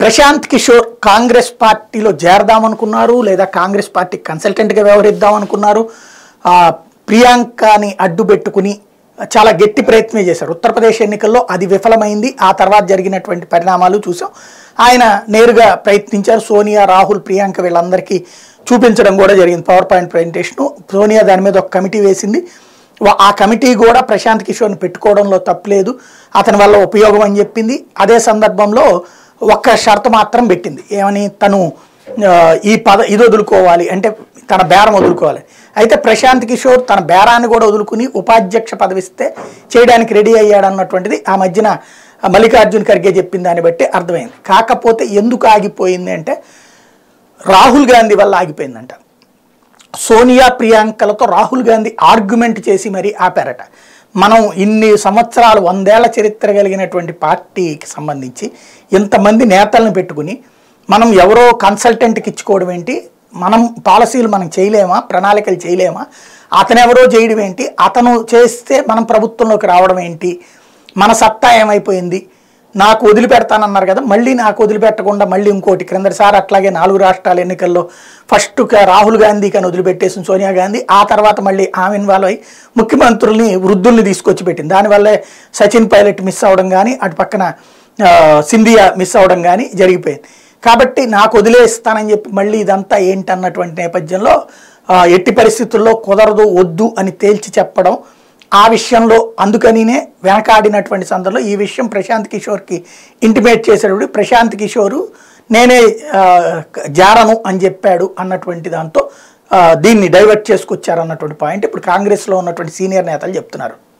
ప్రశాంత్ కిషోర్ కాంగ్రెస్ పార్టీలో చేరదామనుకున్నారు లేదా కాంగ్రెస్ పార్టీ కన్సల్టెంట్గా వ్యవహరిద్దాం అనుకున్నారు ఆ, ప్రియాంకని అడ్డు పెట్టుకుని చాలా గట్టి ప్రయత్నమే చేశారు ఉత్తరప్రదేశ్ ఎన్నికల్లో అది విఫలమైంది ఆ తర్వాత జరిగినటువంటి పరిణామాలు చూసాం ఆయన నేరుగా ప్రయత్నించారు సోనియా రాహుల్ ప్రియాంక వీళ్ళందరికీ చూపించడం కూడా జరిగింది పవర్ పాయింట్ ప్రజెంటేషన్ సోనియా దాని మీద ఒక కమిటీ వేసింది వా- ఆ కమిటీ కూడా ప్రశాంత్ కిషోర్ని పెట్టుకోవడంలో తప్పలేదు అతని వల్ల ఉపయోగం అని చెప్పింది అదే సందర్భంలో ఒక్క షరతు మాత్రం పెట్టింది ఏమని తను ఆ, ఈ పద ఇది వదులుకోవాలి అంటే తన బేరం వదులుకోవాలి అయితే ప్రశాంత్ కిషోర్ తన బేరాన్ని కూడా వదులుకుని ఉపాధ్యక్ష పదవిస్తే చేయడానికి రెడీ అయ్యాడు అన్నటువంటిది ఆ మధ్యన మల్లికార్జున్ ఖర్గే చెప్పిన దాన్ని బట్టి అర్థమైంది కాకపోతే ఎందుకు ఆగిపోయింది అంటే రాహుల్ గాంధీ వల్ల ఆగిపోయిందంట సోనియా ప్రియాంకలతో రాహుల్ గాంధీ ఆర్గ్యుమెంట్ చేసి మరీ ఆపారట మనం ఇన్ని సంవత్సరాలు వందేళ్ల చరిత్ర కలిగినటువంటి పార్టీకి సంబంధించి ఇంతమంది నేతలను పెట్టుకుని మనం ఎవరో కన్సల్టెంట్కి ఇచ్చుకోవడం ఏంటి మనం పాలసీలు మనం చేయలేమా ప్రణాళికలు చేయలేమా అతనెవరో చేయడం ఏంటి అతను చేస్తే మనం ప్రభుత్వంలోకి రావడం ఏంటి మన సత్తా ఏమైపోయింది నాకు వదిలిపెడతానన్నారు కదా మళ్ళీ నాకు వదిలిపెట్టకుండా మళ్ళీ ఇంకోటి క్రిందటిసారి అట్లాగే నాలుగు రాష్ట్రాల ఎన్నికల్లో ఫస్ట్ రాహుల్ గాంధీకి అని వదిలిపెట్టేసిన సోనియా గాంధీ ఆ తర్వాత మళ్ళీ ఆమె ఇన్వాల్వ్ అయ్యి ముఖ్యమంత్రుల్ని వృద్ధుల్ని తీసుకొచ్చి పెట్టింది దానివల్లే సచిన్ పైలట్ మిస్ అవ్వడం కానీ అటు పక్కన ఆ, సింధియా మిస్ అవ్వడం కానీ జరిగిపోయింది కాబట్టి నాకు వదిలేస్తానని చెప్పి మళ్ళీ ఇదంతా ఏంటన్నటువంటి నేపథ్యంలో ఆ, ఎట్టి పరిస్థితుల్లో కుదరదు వద్దు అని తేల్చి చెప్పడం ఆ విషయంలో అందుకనినే వెనకాడినటువంటి సందర్భంలో ఈ విషయం ప్రశాంత్ కిషోర్కి ఇంటిమేట్ చేసేటప్పుడు ప్రశాంత్ కిషోరు నేనే ఆ, జారను అని చెప్పాడు అన్నటువంటి దాంతో ఆ, దీన్ని డైవర్ట్ చేసుకొచ్చారు అన్నటువంటి పాయింట్ ఇప్పుడు కాంగ్రెస్లో ఉన్నటువంటి సీనియర్ నేతలు చెప్తున్నారు